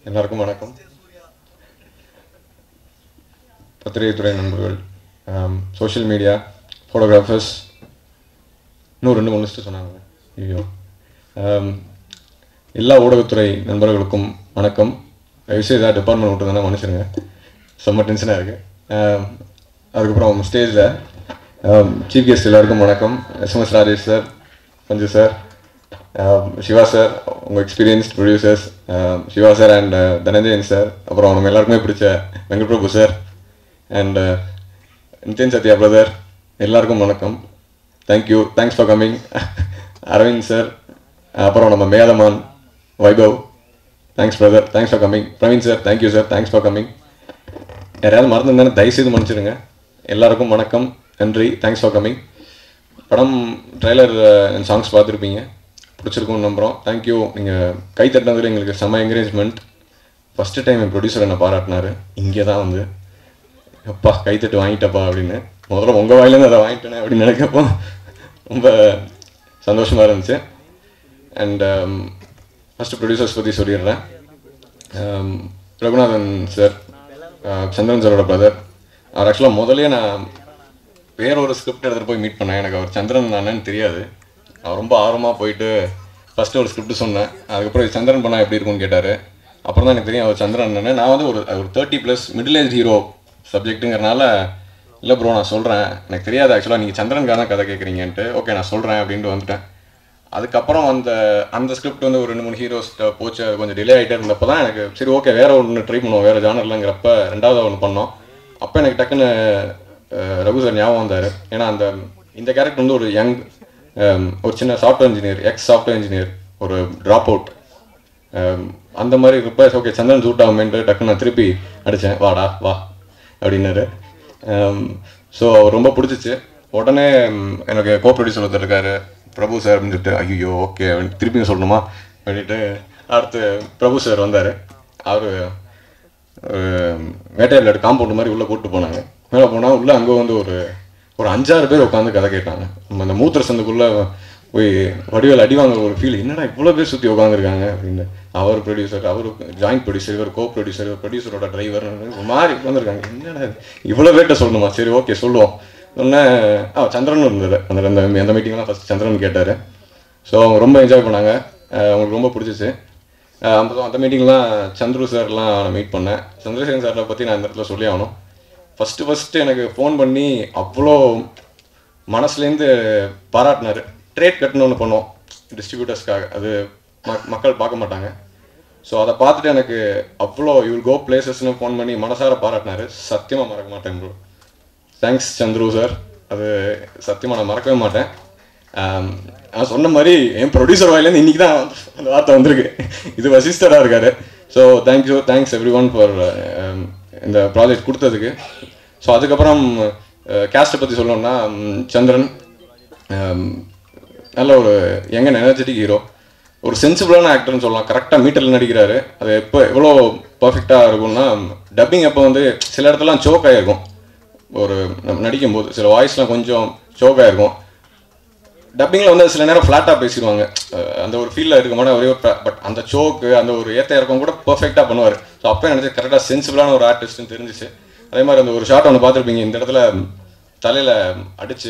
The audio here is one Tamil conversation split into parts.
எல்லாருக்கும் வணக்கம் பத்திரிகைத்துறை நண்பர்கள் சோஷியல் மீடியா ஃபோட்டோகிராஃபர்ஸ் இன்னும் ரெண்டு மூணு லிஸ்ட்டு சொன்னாங்க ஐயோ ஆம், எல்லா ஊடகத்துறை நண்பர்களுக்கும் வணக்கம் விஷயம் ஏதாவது டிபார்ட்மெண்ட் விட்டு தானே மன்னிச்சிருங்க செம்ம டென்ஷனாக இருக்குது அதுக்கப்புறம் ஸ்டேஜில் சீஃப் கெஸ்ட் எல்லாருக்கும் வணக்கம் SMS Rajesh sir Panchu sir Shiva sir உங்கள் experienced producers Shiva sir and Dhananjayan sir அப்புறம் நம்ம எல்லாருக்குமே பிடிச்ச Venkat Prabhu sir and Nithin Sathya brother எல்லாருக்கும் வணக்கம் thank you thanks for coming Arvind sir அப்புறம் நம்ம மேலமான் Vaibhav thanks brother thanks for coming Praveen sir thank you sir thanks for coming யாராவது மறந்துருந்தானே தயவுசெய்து மன்னிச்சிடுங்க எல்லாருக்கும் வணக்கம் நன்றி தேங்க்ஸ் ஃபார் கம்மிங் படம் ட்ரைலர் அண்ட் சாங்ஸ் பார்த்துருப்பீங்க பிடிச்சிருக்கும்னு நம்புகிறோம் தேங்க்யூ நீங்கள் கை தட்டினதுல எங்களுக்கு செம்ம என்கரேஜ்மெண்ட் ஃபஸ்ட்டு டைம் என் ப்ரொடியூசர் என்னை பாராட்டினாரு இங்கே தான் வந்து அப்பா கைத்தட்டு வாங்கிட்டப்பா அப்படின்னு முதல்ல உங்கள் வாயிலேருந்து அதை வாங்கிட்டேனே அப்படின்னு நினைக்கப்போ ரொம்ப சந்தோஷமாக இருந்துச்சு அண்ட் ஃபஸ்ட்டு ப்ரொடியூசர்ஸ் பற்றி சொல்லிடுறேன் Um, ரகுநாதன் சார் சந்திரன் சாரோட பிரதர் அவர் ஆக்சுவலாக முதல்லயே நான் வேற ஒரு ஸ்கிரிப்ட் எடுத்துகிட்டு போய் மீட் பண்ணேன் எனக்கு அவர் சந்திரன் அண்ணன்னு தெரியாது அவர் ரொம்ப ஆர்வமாக போயிட்டு ஃபஸ்ட்டு ஒரு ஸ்கிரிப்ட் சொன்னேன் அதுக்கப்புறம் இது சந்திரன் பண்ணால் எப்படி இருக்கும்னு கேட்டார் அப்புறம் தான் எனக்கு தெரியும் அவர் சந்திரன் அண்ணன் நான் வந்து ஒரு ஒரு thirty plus middle age hero சப்ஜெக்ட்டுங்கிறனால இல்லை ப்ரோ நான் சொல்கிறேன் எனக்கு தெரியாது ஆக்சுவலாக நீங்கள் சந்திரனுக்காக தான் கதை கேட்குறீங்கன்ட்டு ஓகே நான் சொல்கிறேன் அப்படின்ட்டு வந்துட்டேன் அதுக்கப்புறம் அந்த அந்த ஸ்கிரிப்ட் வந்து ஒரு ரெண்டு மூணு ஹீரோஸ் போச்சு அது கொஞ்சம் டிலே ஆகிட்டே இருந்தப்போ தான் எனக்கு சரி ஓகே வேற ஒன்று ட்ரை பண்ணுவோம் வேற ஜானர்லங்கிறப்ப ரெண்டாவது ஒன்று பண்ணோம் அப்போ எனக்கு டக்குன்னு அஹ், ரகு சார் ஞாபகம் வந்தார் ஏன்னா அந்த இந்த கேரக்டர் வந்து ஒரு யங் ஒரு சின்ன software engineer ex software engineer ஒரு ட்ராப் அவுட் அந்த மாதிரி இருப்ப ஓகே சந்திரன் சூட் ஆகுமேன்ட்டு டக்குன்னு நான் திருப்பி அடித்தேன் வாடா வா அப்படின்னாரு ஸோ அவர் ரொம்ப பிடிச்சிச்சு உடனே ம், எனக்கு கோ ப்ரொடியூசர் ஒருத்தர் இருக்காரு பிரபு சார் அப்படின்னு சொல்லிட்டு ஐயோ ஓகே திருப்பியும் சொல்லணுமா அப்படின்ட்டு அடுத்து பிரபு சார் வந்தார் அவர் வேட்டையாடு காம்பவுண்ட் மாதிரி உள்ளே கூப்பிட்டு போனாங்க மேலே போனால் உள்ளே அங்கே வந்து ஒரு ஒரு அஞ்சாறு பேர் உட்காந்து கதை கேட்டாங்க நம்ம அந்த மூத்திர சந்துக்குள்ளே போய் வடிவேல் அடி வாங்குற ஒரு ஃபீல் என்னடா இவ்வளோ பேர் சுற்றி உட்காந்துருக்காங்க அப்படின்னு அவர் ப்ரொடியூசர் அவர் ஜாயிண்ட் ப்ரொடியூசர் இவர் கோ ப்ரொடியூசர் ப்ரொடியூசரோட டிரைவர் ஒரு மாதிரி உட்காந்துருக்காங்க என்னடா இது? இவ்வளோ பேர்கிட்ட சொல்லணுமா சரி ஓகே சொல்லுவோம் உடனே ஆ சந்திரன் இருந்தார் அந்த அந்த அந்த மீட்டிங்லாம் ஃபஸ்ட் சந்திரன் கேட்டார் ஸோ அவங்க ரொம்ப என்ஜாய் பண்ணாங்க அஹ் அவங்களுக்கு ரொம்ப பிடிச்சிச்சு அஹ் அந்த அந்த மீட்டிங்லாம் சந்துரு சார்லாம் நான் மீட் பண்ணேன் சந்திரசேகர் சாரை பற்றி நான் இந்த இடத்துல சொல்லி ஆகணும் ஃபஸ்ட்டு ஃபஸ்ட்டு எனக்கு ஃபோன் பண்ணி அவ்வளோ மனசுலேருந்து பாராட்டினாரு ட்ரேட் கட்டுன்னு ஒன்று பண்ணோம் டிஸ்ட்ரிபியூட்டர்ஸ்க்காக அது மக் மக்கள் பார்க்க மாட்டாங்க ஸோ அதை பார்த்துட்டு எனக்கு அவ்வளோ யூ கோ பிளேசஸ்னு ஃபோன் பண்ணி மனசார பாராட்டினாரு சத்தியமாக மறக்க மாட்டேன் ப்ரோ தேங்க்ஸ் சந்துரு சார் அது சத்தியமாக நான் மறக்கவே மாட்டேன் ஆம், நான் சொன்ன மாதிரி என் ப்ரொடியூசர் வாயிலேருந்து இன்றைக்கி தான் அந்த வார்த்தை வந்திருக்கு இது வசிஸ்டராக இருக்காரு so thank you thanks everyone for இந்த ப்ராஜெக்ட் கொடுத்ததுக்கு ஸோ அதுக்கப்புறம் கேஸ்ட்டை பற்றி சொல்லணும்னா ம், சந்திரன் ஆம், நல்ல ஒரு யங் அண்ட் எனர்ஜெட்டிக் ஹீரோ ஒரு சென்சிபிளான ஆக்டர்னு சொல்லலாம் கரெக்டாக மீட்டரில் நடிக்கிறாரு அது எப்போ எவ்வளோ பர்ஃபெக்டாக இருக்கும்னா டப்பிங் அப்போ வந்து சில இடத்துலலாம் சோக் ஆகிருக்கும் ஒரு நம்ம நடிக்கும்போது சில வாய்ஸ்லாம் கொஞ்சம் சோக் ஆகிருக்கும் டப்பிங்கில் வந்து சில நேரம் ஃப்ளாட்டாக பேசிடுவாங்க அஹ் அந்த ஒரு ஃபீலில் இருக்க மாட்டேன் ஒரே ஒரு பட் அந்த சோக்கு அந்த ஒரு ஏற்ற இறக்கம் கூட பர்ஃபெக்டாக பண்ணுவார் ஸோ அப்போ நினச்சி கரெக்டாக சென்சிபிளான ஒரு ஆர்டிஸ்ட்னு தெரிஞ்சிச்சு அதே மாதிரி அந்த ஒரு ஷாட் ஒன்று பார்த்துருப்பீங்க இந்த இடத்துல தலையில் அடித்து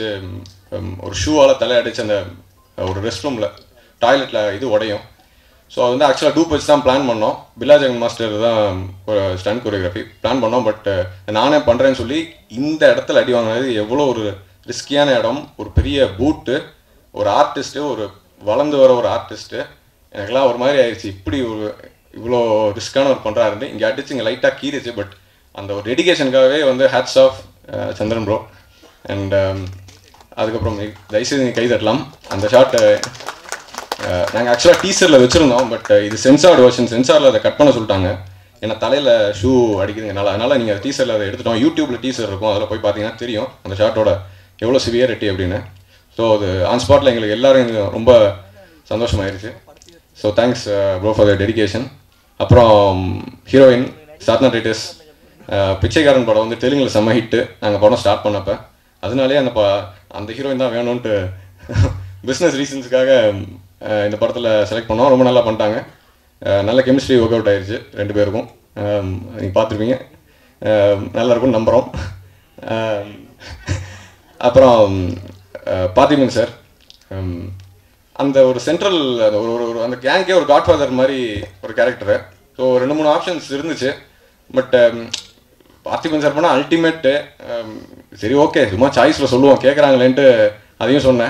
ஒரு ஷூவால் தலை அடிச்சு அந்த ஒரு ரெஸ்ட் ரூமில் டாய்லெட்டில் இது உடையும் ஸோ அது வந்து ஆக்சுவலாக டூப் வச்சு தான் பிளான் பண்ணோம் பில்லா ஜெகன் மாஸ்டர் தான் ஒரு ஸ்டன் கொரியோகிராஃபி பிளான் பண்ணோம் பட் நானே பண்ணுறேன்னு சொல்லி இந்த இடத்துல அடி வாங்கினது எவ்வளோ ஒரு ரிஸ்கியான இடம் ஒரு பெரிய பூட்டு ஒரு ஆர்டிஸ்ட்டு ஒரு வளர்ந்து வர ஒரு ஆர்டிஸ்ட்டு எனக்கெல்லாம் ஒரு மாதிரி ஆயிடுச்சு இப்படி ஒரு இவ்வளோ ரிஸ்க்கான ஒரு பண்ணுறாரு இங்கே அடிச்சு இங்கே லைட்டாக கீறிச்சு பட் அந்த ஒரு டெடிகேஷனுக்காகவே வந்து hats off Chandran bro and அதுக்கப்புறம் நீ- தயவுசெய்து நீ கை தட்டலாம் அந்த ஷாட்டை நாங்கள் ஆக்சுவலாக டீசரில் வச்சுருந்தோம் பட் இது சென்சார்டு வெர்ஷன் சென்சாரில் அதை கட் பண்ண சொல்லிட்டாங்க ஏன்னா தலையில் ஷூ அடிக்குதுங்கனால அதனால் நீங்கள் டீசரில் அதை எடுத்துட்டோம் யூடியூப்பில் டீசர் இருக்கும் அதில் போய் பார்த்தீங்கன்னா தெரியும் அந்த ஷாட்டோட எவ்வளோ சிவியரிட்டி அப்படின்னு ஸோ அது ஆன் ஸ்பாட்டில் எங்களுக்கு எல்லாரும் எங்களுக்கு ரொம்ப சந்தோஷமாயிருச்சு so thanks bro for the dedication அப்புறம் ஹீரோயின் சாத்னா டைட்டஸ் பிச்சைக்காரன் படம் வந்து தெலுங்கில் செம்ம ஹிட்டு நாங்கள் படம் ஸ்டார்ட் பண்ணப்ப அதனாலே அந்த ப அந்த ஹீரோயின் தான் வேணும்ன்ட்டு பிஸ்னஸ் ரீசன்ஸுக்காக இந்த படத்தில் செலக்ட் பண்ணோம் ரொம்ப நல்லா பண்ணிட்டாங்க அஹ் நல்ல கெமிஸ்ட்ரி ஒர்க் அவுட் ஆயிருச்சு ரெண்டு பேருக்கும் நீங்கள் பார்த்துருப்பீங்க நல்லா இருக்கும்னு நம்புகிறோம் அப்புறம் அஹ், பார்த்திபன் சார் ஹம், அந்த ஒரு சென்ட்ரல் அந்த ஒரு ஒரு- ஒரு அந்த கேங்கே ஒரு காட்ஃபாதர் மாதிரி ஒரு கேரக்டரு ஸோ ரெண்டு மூணு ஆப்ஷன்ஸ் இருந்துச்சு பட் பார்த்திபன் சார் பண்ணால் அல்டிமேட்டு சரி ஓகே சும்மா சாய்ஸில் சொல்லுவோம் கேட்குறாங்களேன்ட்டு அதையும் சொன்னேன்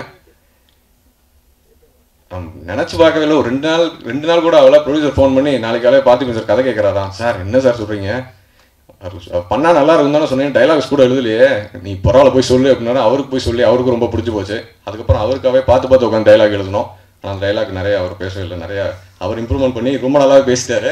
ஆம், நினைச்சு பார்க்கவே இல்லை ஒரு ரெண்டு நாள் ரெண்டு நாள் கூட அவளா ப்ரொடியூசர் ஃபோன் பண்ணி நாளைக்கு காலையில் பார்த்திபன் சார் கதை கேட்குறாராம் சார் என்ன சார் சொல்கிறீங்க பண்ணா நல்லா இருக்கும் தானே சொன்னேன் டைலாக்ஸ் கூட எழுதலையே நீ பரவாயில்ல போய் சொல்லு அப்படின்னா அவருக்கு போய் சொல்லி அவருக்கு ரொம்ப பிடிச்சி போச்சு அதுக்கப்புறம் அவருக்காகவே பார்த்து பார்த்து உட்காந்து டைலாக் எழுதணும் ஆனால் அந்த டைலாக் நிறைய அவர் பேசவே இல்லை நிறைய அவர் இம்ப்ரூவ்மெண்ட் பண்ணி ரொம்ப நல்லாவே பேசிட்டாரு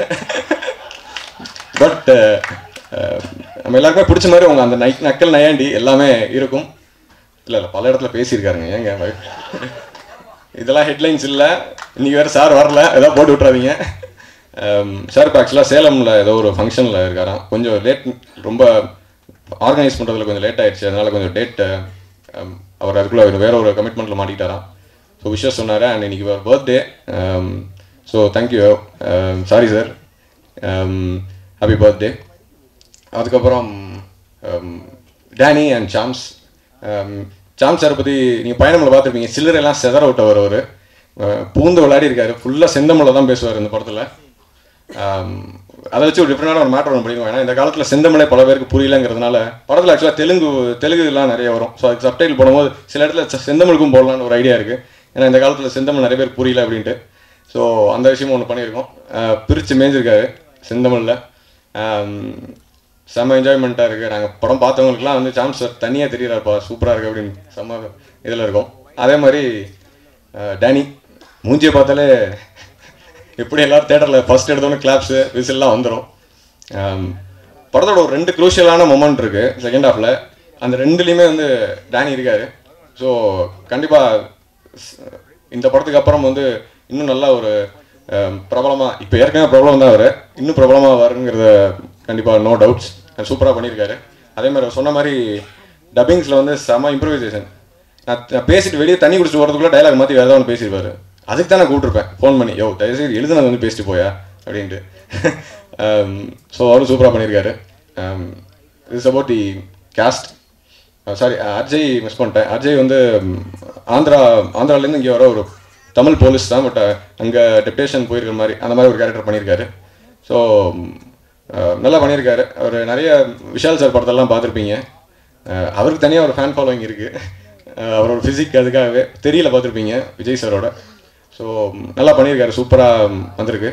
பட் நம்ம எல்லாருக்குமே பிடிச்ச மாதிரி உங்க அந்த நை நக்கல் நையாண்டி எல்லாமே இருக்கும் இல்லை இல்லை பல இடத்துல பேசியிருக்காருங்க ஏங்க இதெல்லாம் ஹெட்லைன்ஸ் இல்லை இன்னைக்கு வேறு சார் வரல ஏதாவது போட்டு விட்றாதீங்க சார் இப்போ ஆக்சுவலாக சேலமில் ஏதோ ஒரு ஃபங்க்ஷனில் இருக்காராம் கொஞ்சம் லேட் ரொம்ப ஆர்கனைஸ் பண்ணுறதுல கொஞ்சம் லேட் ஆயிடுச்சு அதனால கொஞ்சம் டேட் அவர் அதுக்குள்ளே வேற ஒரு கமிட்மெண்ட்டில் மாட்டிக்கிட்டாராம் ஸோ விஷஸ் சொன்னார் அண்ட் இன்னைக்கு birthday so thank you sorry sir happy birthday அதுக்கப்புறம் டேனி அண்ட் சாம்ஸ் சாம்ஸ் சாரை பற்றி நீங்கள் பயணமில் பார்த்துருப்பீங்க சில்லறையெல்லாம் செதற விட்டவர் அவர் பூந்து விளையாடி இருக்காரு ஃபுல்லாக செந்தமிழில் தான் பேசுவார் இந்த படத்தில் அதை வச்சு ஒரு டிஃப்ரெண்டான ஒரு மேட்டர் ஒன்று பண்ணிடுவோம் ஏன்னா இந்த காலத்தில் செந்தமிழே பல பேருக்கு புரியலங்கிறதுனால படத்தில் ஆக்சுவலாக தெலுங்கு தெலுங்குலாம் நிறைய வரும் ஸோ அதுக்கு சப்டைட்டில் போடும்போது சில இடத்துல செ- செந்தமிழுக்கும் போடலான்னு ஒரு ஐடியா இருக்குது ஏன்னா இந்த காலத்தில் செந்தமிழ் நிறைய பேர் புரியல அப்படின்ட்டு ஸோ அந்த விஷயமும் ஒன்று பண்ணியிருக்கோம் அஹ் பிரித்து மேய்ஞ்சிருக்காரு செந்தமிழில் செம்ம என்ஜாய்மெண்ட்டாக இருக்குது நாங்கள் படம் பார்த்தவங்களுக்குலாம் வந்து சாம்ஸ் சார் தனியாக தெரியறாருப்பா சூப்பராக இருக்குது அப்படின்னு செம்ம இதில் இருக்கும் அதே மாதிரி அஹ், டேனி மூஞ்சியை பார்த்தாலே எப்படி எல்லாரும் தேட்டரில் ஃபர்ஸ்ட் எடுத்தோன்னே கிளாப்ஸு விசில்லாம் வந்துடும் படத்தோட ஒரு ரெண்டு குரூஷியலான மொமெண்ட் இருக்குது செகண்ட் ஹாஃபில் அந்த ரெண்டுலேயுமே வந்து டேனி இருக்காரு ஸோ கண்டிப்பாக இந்த படத்துக்கு அப்புறம் வந்து இன்னும் நல்லா ஒரு பிரபலமாக இப்போ ஏற்கனவே பிரபலம் தான் அவர் இன்னும் பிரபலமாக வருங்கிறத கண்டிப்பாக நோ டவுட்ஸ் சூப்பராக பண்ணியிருக்காரு அதே மாதிரி அவர் சொன்ன மாதிரி டப்பிங்ஸில் வந்து செம இம்ப்ரூவைசேஷன் நான் நான் பேசிட்டு வெளியே தண்ணி குடிச்சிட்டு வரதுக்குள்ள டைலாக் மாற்றி வேறு ஏதாவது பேசியிருப்பாரு அதுக்கு தான் நான் கூப்பிட்டுருப்பேன் ஃபோன் பண்ணி யோ தயவுசெய்து எழுதுனது வந்து பேசிட்டு போயா அப்படின்ட்டு ஸோ அவரும் சூப்பராக பண்ணியிருக்காரு it's about the cast sorry Ajay miss பண்ணிட்டேன் அஜய் வந்து ம், ஆந்திரா ஆந்திராலேருந்து இங்கே வர ஒரு தமிழ் போலீஸ் தான் பட் அங்கே டெப்டேஷன் போயிருக்கிற மாதிரி அந்த மாதிரி ஒரு கேரக்டர் பண்ணியிருக்காரு ஸோ நல்லா பண்ணியிருக்காரு அவர் நிறைய விஷால் சார் படத்தெல்லாம் பார்த்துருப்பீங்க அஹ், அவருக்கு தனியாக ஒரு ஃபேன் ஃபாலோவிங் இருக்குது அவரோட ஃபிசிக் அதுக்காகவே தெரியல பார்த்துருப்பீங்க விஜய் சாரோட ஸோ நல்லா பண்ணியிருக்காரு சூப்பராக வந்திருக்கு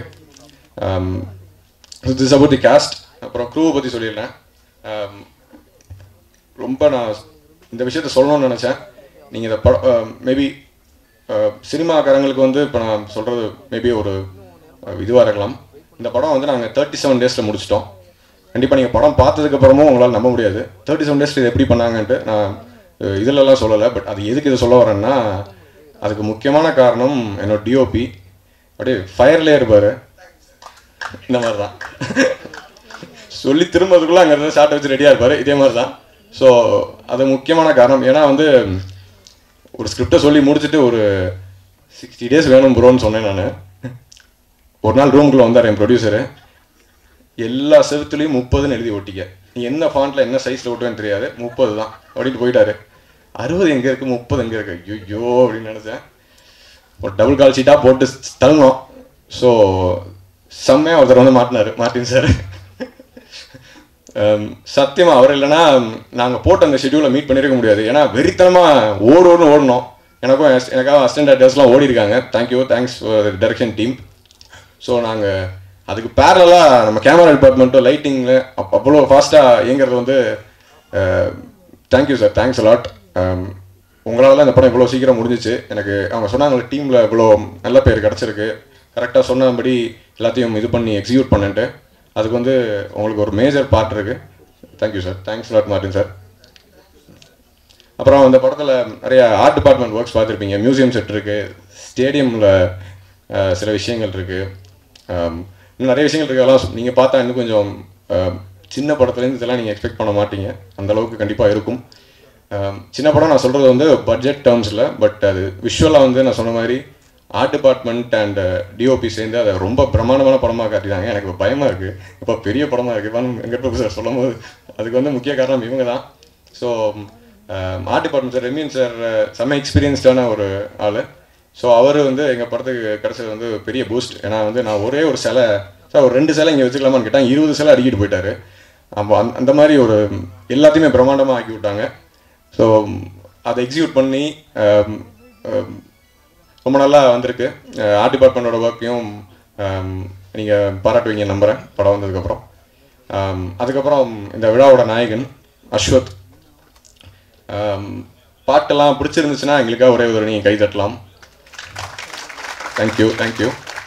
திஸ் அபவுட் தி காஸ்ட் அப்புறம் க்ரூவை பற்றி சொல்லிடுறேன் Um, ரொம்ப நான் இந்த விஷயத்த சொல்லணும்னு நினச்சேன் நீங்கள் இந்த படம் மேபி சினிமாக்காரங்களுக்கு வந்து இப்போ நான் சொல்கிறது மேபி ஒரு இதுவாக இருக்கலாம் இந்த படம் வந்து நாங்கள் தேர்ட்டி செவன் டேஸில் முடிச்சிட்டோம் கண்டிப்பாக நீங்கள் படம் பார்த்ததுக்கப்புறமும் உங்களால் நம்ப முடியாது தேர்ட்டி செவன் டேஸ் இது எப்படி பண்ணாங்கன்ட்டு நான் அஹ், இதுலலாம் சொல்லலை பட் அது எதுக்கு இதை சொல்ல வரேன்னா அதுக்கு முக்கியமான காரணம் என்னோட டிஓபி அப்படியே ஃபயர்லேயே இருப்பார் இந்த மாதிரி தான் சொல்லி திரும்பதுக்குள்ள அங்கே இருந்து ஷார்ட் வச்சு ரெடியாக இருப்பார் இதே மாதிரி தான் ஸோ அது முக்கியமான காரணம் ஏன்னா வந்து ஒரு ஸ்கிரிப்டை சொல்லி முடிச்சுட்டு ஒரு சிக்ஸ்டி டேஸ் வேணும் ப்ரோன்னு சொன்னேன் நான் ஒரு நாள் ரூமுக்குள்ளே வந்தார் என் ப்ரொடியூசரு எல்லா செவத்துலேயும் முப்பதுன்னு எழுதி ஒட்டிக்க நீ என்ன ஃபாண்ட்டில் என்ன சைஸில் ஒட்டுவேன்னு தெரியாது முப்பது தான் அப்படின்ட்டு போயிட்டாரு அறுபது எங்கே இருக்குது முப்பது எங்கே இருக்கு ஐயோ அப்படின்னு நினச்சேன் ஒரு டபுள் கால் ஷீட்டாக போட்டு தள்ளணும் ஸோ செம்மையாக ஒருத்தர் வந்து மாட்டினார் மார்ட்டின் சார் சத்தியமாக அவர் இல்லைன்னா நாங்கள் போட்டு அந்த ஷெட்யூலை மீட் பண்ணியிருக்க முடியாது ஏன்னா வெறித்தனமாக ஓடு ஓடுன்னு ஓடணும் எனக்கும் as- எனக்காக அசிஸ்டன்ட் ஆக்டர்ஸ்லாம் ஓடி இருக்காங்க thank you thanks for direction team so நாங்கள் அதுக்கு பேரலாக நம்ம கேமரா டிபார்ட்மெண்ட்டும் லைட்டிங்கில் அப் அவ்வளோ ஃபாஸ்ட்டாக இயங்குறது வந்து தேங்க்யூ சார் தேங்க்ஸ் அலாட் உங்களால தான் இந்த படம் இவ்வளோ சீக்கிரம் முடிஞ்சிச்சு எனக்கு அவங்க சொன்னாங்க டீமில் இவ்வளோ நல்ல பேர் கிடச்சிருக்கு கரெக்டாக சொன்னபடி எல்லாத்தையும் இது பண்ணி எக்ஸிக்யூட் பண்ணிட்டு அதுக்கு வந்து உங்களுக்கு ஒரு மேஜர் பார்ட் இருக்கு thank you sir thanks lot Martin sir அப்புறம் இந்த படத்தில் நிறைய ஆர்ட் டிபார்ட்மெண்ட் ஒர்க்ஸ் பார்த்துருப்பீங்க மியூசியம் செட் இருக்கு ஸ்டேடியமில் சில விஷயங்கள் இருக்கு ஆம், இன்னும் நிறைய விஷயங்கள் இருக்கு அதெல்லாம் நீங்கள் பார்த்தா இன்னும் கொஞ்சம் ஆம், சின்ன படத்துலேருந்து இதெல்லாம் நீங்கள் எக்ஸ்பெக்ட் பண்ண மாட்டீங்க அந்த அளவுக்கு கண்டிப்பாக இருக்கும் ஆம், சின்ன படம் நான் சொல்கிறது வந்து பட்ஜெட் டேர்ம்ஸில் பட் அது விஷுவலாக வந்து நான் சொன்ன மாதிரி ஆர்ட் டிபார்ட்மெண்ட் அண்ட் டிஓபி சேர்ந்து அதை ரொம்ப பிரமாண்டமான படமாக காட்டினாங்க எனக்கு இப்ப பயமா இருக்கு இப்போ பெரிய படமா இருக்கு இப்போ வெங்கட் சார் சொல்லும் போது அதுக்கு வந்து முக்கிய காரணம் இவங்க தான் so art department sir Remian sir செம்ம எக்ஸ்பீரியன்ஸ்டான ஒரு ஆள் ஸோ அவர் வந்து எங்கள் படத்துக்கு கிடச்சது வந்து பெரிய பூஸ்ட் ஏன்னா வந்து நான் ஒரே ஒரு சிலை சார் ஒரு ரெண்டு சிலை இங்கே வச்சுக்கலாமான்னு கேட்டால் இருபது சிலை அடிக்கிட்டு போயிட்டாரு அப்போ அந்த அந்த மாதிரி ஒரு எல்லாத்தையுமே பிரம்மாண்டமாக ஆக்கி விட்டாங்க ஸோ அதை எக்ஸிக்யூட் பண்ணி ஆம், ஆம், ரொம்ப நல்லா வந்திருக்கு ஆர்ட் டிபார்ட்மெண்ட்டோட ஒர்க்கையும் நீங்கள் பாராட்டுவீங்க நம்புகிறேன் படம் வந்ததுக்கப்புறம் ஆம், அதுக்கப்புறம் இந்த விழாவோட நாயகன் அஸ்வத் ஆம், பாட்டெல்லாம் பிடிச்சிருந்துச்சுன்னா எங்களுக்காக ஒரே ஒரு நீங்கள் கை தட்டலாம் தேங்க்யூ தேங்க்யூ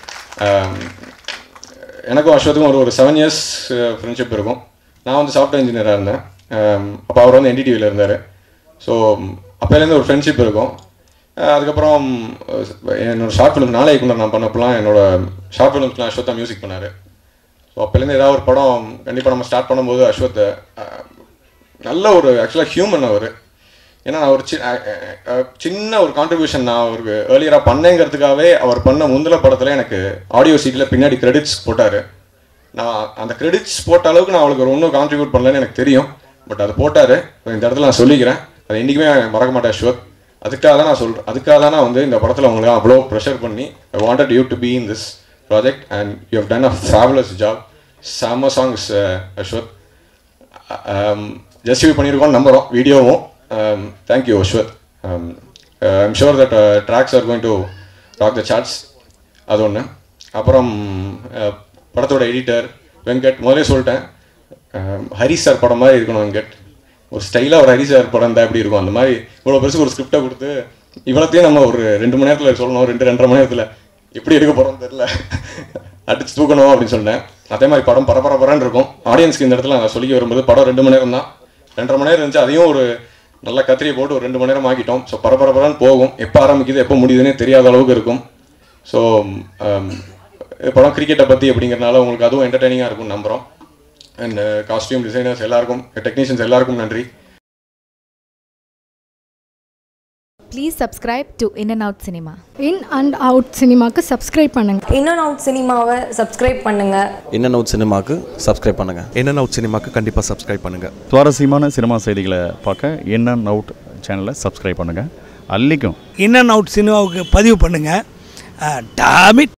எனக்கும் அஸ்வத்துக்கும் ஒரு ஒரு செவன் இயர்ஸ் ஃப்ரெண்ட்ஷிப் இருக்கும் நான் வந்து சாஃப்ட்வேர் இன்ஜினியராக இருந்தேன் அப்போ அவர் வந்து என்டிடிவியில் இருந்தார் ஸோ அப்போலேருந்து ஒரு ஃப்ரெண்ட்ஷிப் இருக்கும் அஹ் அதுக்கப்புறம் அஹ் என்னோட ஷார்ட் ஃபிலிம் நாளை இயக்குனர் நான் பண்ணப்பெல்லாம் என்னோட ஷார்ட் ஃபிலிம்ஸ்லாம் அஸ்வத் தான் மியூசிக் பண்ணார் ஸோ அப்போலேருந்து ஏதாவது ஒரு படம் கண்டிப்பாக நம்ம ஸ்டார்ட் பண்ணும்போது அஸ்வத் அஹ், நல்ல ஒரு ஆக்சுவலாக ஹியூமன் அவர் ஏன்னா நான் ஒரு சி அஹ், அஹ், அஹ், சின்ன ஒரு கான்ட்ரிபியூஷன் நான் அவருக்கு ஏர்லியராக பண்ணேங்கிறதுக்காகவே அவர் பண்ண முந்தின படத்தில் எனக்கு ஆடியோ சீட்டில் பின்னாடி கிரெடிட்ஸ் போட்டார் நான் அந்த கிரெடிட்ஸ் போட்ட அளவுக்கு நான் அவளுக்கு ஒரு ஒன்றும் கான்ட்ரிபியூட் பண்ணலன்னு எனக்கு தெரியும் பட் அது போட்டார் இந்த இடத்துல நான் சொல்லிக்கிறேன் அதை என்றைக்குமே மறக்க மாட்டேன் ஷுவர் அதுக்காக தான் நான் சொல்கிறேன் அதுக்காக தான் நான் வந்து இந்த படத்தில் உங்களுக்கு அவ்வளோ ப்ரெஷர் பண்ணி I wanted you to be in this project and you have done a fabulous job செம்ம சாங்ஸ் அஸ்வத் ஜஸ்டிஃபை பண்ணியிருக்கோம் நம்புகிறோம் வீடியோவும் thank you Ashwath I'm sure that tracks are going to rock the charts அது ஒன்று அப்புறம் அஹ், படத்தோட எடிட்டர் வெங்கட் முதலே சொல்லிட்டேன் அஹ், ஹரி சார் படம் மாதிரி இருக்கணும் வெங்கட் ஒரு ஸ்டைலாக ஒரு ஹரி சார் படம் இருந்தால் எப்படி இருக்கும் அந்த மாதிரி இவ்வளோ பெருசு ஒரு ஸ்கிரிப்டை கொடுத்து இவ்வளோத்தையும் நம்ம ஒரு ரெண்டு மணி நேரத்தில் சொல்லணும் ரெண்டு ரெண்டரை மணி நேரத்தில் எப்படி எடுக்க போகிறோம் தெரில அடிச்சு தூக்கணும் அப்படின்னு சொன்னேன் அதே மாதிரி படம் பரபரப்பரன்னு இருக்கும் ஆடியன்ஸ்க்கு இந்த இடத்துல நான் சொல்லிக்க வரும்போது படம் ரெண்டு மணி நேரம் தான் ரெண்டரை மணி நேரம் இருந்துச்சு அதையும் ஒரு நல்ல கத்திரியை போட்டு ஒரு ரெண்டு மணி நேரம் ஆக்கிட்டோம் ஸோ பரபரப்பரன்னு போகும் எப்போ ஆரம்பிக்குது எப்போ முடியுதுன்னே தெரியாத அளவுக்கு இருக்கும் ஸோ படம் கிரிக்கெட்டை பற்றி அப்படிங்கிறனால உங்களுக்கு அதுவும் என்டர்டைனிங்காக இருக்கும் நம்புகிறோம் அண்ட் காஸ்டியூம் டிசைனர்ஸ் எல்லாருக்கும் டெக்னீஷியன்ஸ் எல்லாருக்கும் நன்றி Please subscribe to In and Out Cinema. In and out சினிமாக்கு சப்ஸ்கிரைப் பண்ணுங்கள் இன் அண்ட் அவுட் சினிமாவை சப்ஸ்கிரைப் பண்ணுங்கள் இன் அண்ட் அவுட் சினிமாவுக்கு சப்ஸ்கிரைப் பண்ணுங்கள் இன் அண்ட் அவுட் சினிமாக்கு கண்டிப்பாக சப்ஸ்கிரைப் பண்ணுங்கள் சுவாரஸ்யமான சினிமா செய்திகளை பார்க்க இன் அண்ட் அவுட் சேனலை சப்ஸ்கிரைப் பண்ணுங்கள் அல்லிக்கும் இன் அண்ட் அவுட் சினிமாவுக்கு பதிவு பண்ணுங்கள் டாமிட்